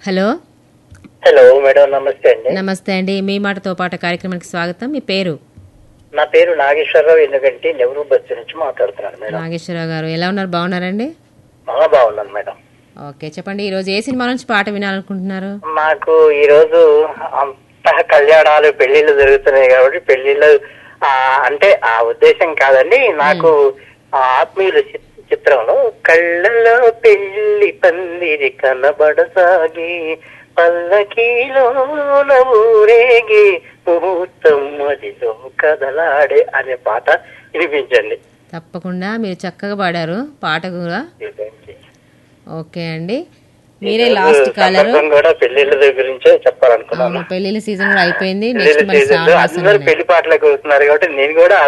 Hello hello madam నమస్తే అండి నమస్తే అండి మీ మాటతో పాటు కార్యక్రమానికి స్వాగతం మీ పేరు నా పేరు నాగేశ్వరరావు ఎందుకంటే నెహ్రూ బస్సు నుంచి మాట్లాడుతున్నాను మేడం నాగేశ్వరరావు గారు ఎలా ఉన్నారు బాగున్నారండి చాలా బాగున్నాను మేడం ఓకే చెప్పండి ఈ రోజు ఏ సినిమా నుంచి పాట వినాలనుకుంటున్నారు మాకు ఈ రోజు అంత కళ్యాణాలు పెళ్లిళ్ళు జరుగుతున్నాయి కాబట్టి పెళ్లిళ్ళు ఆ, అంటే ఆ ఉద్దేశం కాదండి నాకు ఆ ఆత్మీయులు చి- చిత్రంలో కళ్ళలో పెళ్లి పందిరి కనబడసాగి పల్లకీలో ఊరేగి ముహూర్తం మదిలో కదలాడే అనే పాట వినిపించండి తప్పకుండా మీరు చక్కగా పాడారు పాట కూడా ఇదండి. ఓకే అండి మీరే లాస్ట్ కాలరు సందర్భం కూడా పెళ్లిళ్ళ గురించే చెప్పాలనుకున్నాను అవును పెళ్లిళ్ళ సీజన్ కూడా అయిపోయింది పెళ్లిళ్ళ నెక్స్ట్ మన సీజన్ లో శ్రావణ మాసం అందరూ పెళ్లి పాటలకు వస్తున్నారు కాబట్టి నేను కూడా